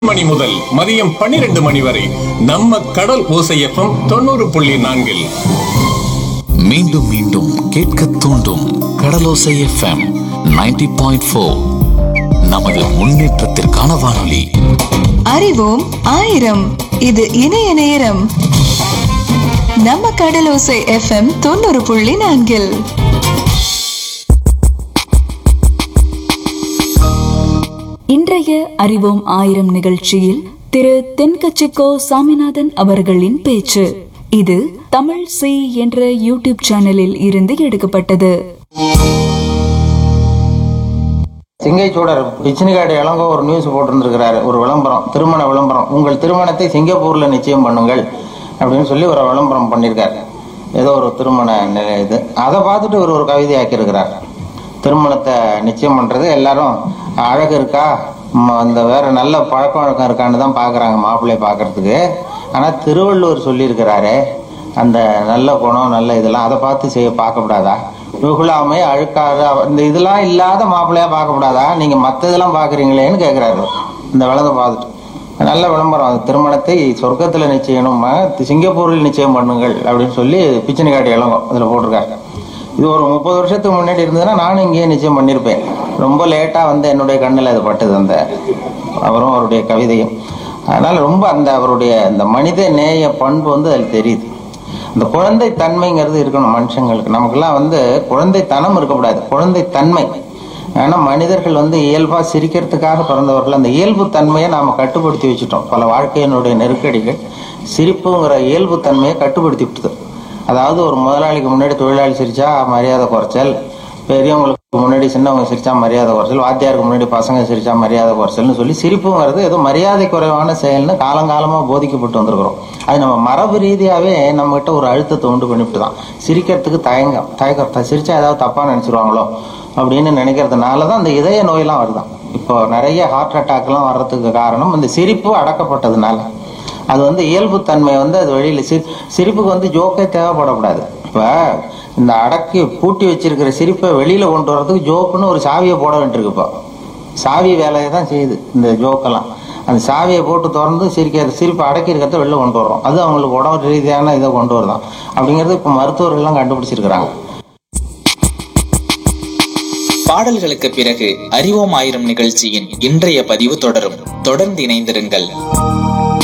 மணி முதல் மதியம் பன்னிரண்டு மணி வரை நம்ம கடல் ஓசையப்பம் தொண்ணூறு புள்ளி நான்கில் மீண்டும் மீண்டும் கேட்க தூண்டும் கடலோசை எஃப்எம் 90.4 பாயிண்ட் ஃபோர் நமது முன்னேற்றத்திற்கான வானொலி அறிவோம் ஆயிரம் இது இணைய நேரம் நம்ம கடலோசை எஃப்எம் தொண்ணூறு புள்ளி நான்கில் இன்றைய அறிவோம் ஆயிரம் நிகழ்ச்சியில் திரு தென்கச்சிக்கோ சாமிநாதன் அவர்களின் பேச்சு இது தமிழ் சி என்ற யூடியூப் சேனலில் இருந்து எடுக்கப்பட்டது சிங்கைச்சூடர் பிச்சினிகாடு இளங்கோ ஒரு நியூஸ் போட்டிருந்திருக்கிறாரு ஒரு விளம்பரம் திருமண விளம்பரம் உங்கள் திருமணத்தை சிங்கப்பூர்ல நிச்சயம் பண்ணுங்கள் அப்படின்னு சொல்லி ஒரு விளம்பரம் பண்ணியிருக்காரு ஏதோ ஒரு திருமண நிலை இது அதை பார்த்துட்டு இவர் ஒரு கவிதை ஆக்கியிருக்கிறார் திருமணத்தை நிச்சயம் பண்றது எல்லாரும் அழகு இருக்கா ம, அந்த வேற நல்ல பழக்க வழக்கம் இருக்கான்னு தான் பார்க்குறாங்க மாப்பிள்ளைய பார்க்கறதுக்கு ஆனால் திருவள்ளுவர் சொல்லியிருக்கிறாரே அந்த நல்ல குணம் நல்ல இதெல்லாம் அதை பார்த்து செய்ய பார்க்கக்கூடாதா வெகுளாமை அழுக்காத இந்த இதெல்லாம் இல்லாத மாப்பிள்ளையா பார்க்கக்கூடாதா நீங்க மற்ற இதெல்லாம் பார்க்குறீங்களேன்னு கேட்குறாரு இந்த விளம்பரம் பார்த்துட்டு நல்ல விளம்பரம் அது திருமணத்தை சொர்க்கத்துல நிச்சயணும் சிங்கப்பூரில் நிச்சயம் பண்ணுங்கள் அப்படின்னு சொல்லி பிச்சனை காட்டி இளங்கம் அதில் போட்டிருக்காரு இது ஒரு முப்பது வருஷத்துக்கு முன்னாடி இருந்ததுன்னா நானும் இங்கேயே நிச்சயம் பண்ணியிருப்பேன் ரொம்ப லேட்டாக வந்து என்னுடைய கண்ணில் அது பட்டது அந்த அவரும் அவருடைய கவிதையும் அதனால ரொம்ப அந்த அவருடைய அந்த மனித நேய பண்பு வந்து அதில் தெரியுது இந்த குழந்தை தன்மைங்கிறது இருக்கணும் மனுஷங்களுக்கு நமக்கெல்லாம் வந்து குழந்தைத்தனம் இருக்கக்கூடாது குழந்தை தன்மை ஏன்னா மனிதர்கள் வந்து இயல்பா சிரிக்கிறதுக்காக பிறந்தவர்கள் அந்த இயல்பு தன்மையை நாம கட்டுப்படுத்தி வச்சுட்டோம் பல வாழ்க்கையினுடைய நெருக்கடிகள் சிரிப்புங்கிற இயல்பு தன்மையை கட்டுப்படுத்தி விட்டுது அதாவது ஒரு முதலாளிக்கு முன்னாடி தொழிலாளி சிரிச்சா மரியாதை குறைச்சல் பெரியவங்களுக்கு முன்னாடி சின்னவங்க சிரிச்சா மரியாதை குறைச்சல் வாத்தியாருக்கு முன்னாடி பசங்க சிரிச்சா மரியாதை குறைச்சல்னு சொல்லி சிரிப்புங்கிறது ஏதோ மரியாதை குறைவான செயல்னு காலங்காலமா போதிக்கப்பட்டு வந்திருக்கிறோம் அது நம்ம மரபு ரீதியாவே நம்ம கிட்ட ஒரு அழுத்தத்தை உண்டு பண்ணிவிட்டு தான் சிரிக்கிறதுக்கு தயங்கம் தயக்கம் சிரிச்சா ஏதாவது தப்பா நினைச்சிருவாங்களோ அப்படின்னு நினைக்கிறதுனால தான் அந்த இதய நோயெல்லாம் வருதான் இப்போ நிறைய ஹார்ட் அட்டாக்லாம் வர்றதுக்கு காரணம் இந்த சிரிப்பு அடக்கப்பட்டதுனால அது வந்து இயல்புத்தன்மை வந்து அது வெளியில சி சிரிப்புக்கு வந்து ஜோக்கே தேவைப்படக்கூடாது இப்போ இந்த அடக்கி பூட்டி வச்சிருக்கிற சிரிப்பை வெளியில கொண்டு வர்றதுக்கு ஜோக்குன்னு ஒரு சாவியை போட வேண்டியிருக்கு இப்போ சாவி வேலையை தான் செய்யுது இந்த ஜோக்கெல்லாம் அந்த சாவியை போட்டு திறந்து சிரிக்கிற சிரிப்பை அடக்கி இருக்கிறத வெளில கொண்டு வர்றோம் அது அவங்களுக்கு உடம்பு ரீதியான இதை கொண்டு வருதான் அப்படிங்கிறது இப்போ மருத்துவர்கள்லாம் கண்டுபிடிச்சிருக்கிறாங்க பாடல்களுக்கு பிறகு அறிவோம் ஆயிரம் நிகழ்ச்சியின் இன்றைய பதிவு தொடரும் தொடர்ந்து இணைந்திருங்கள்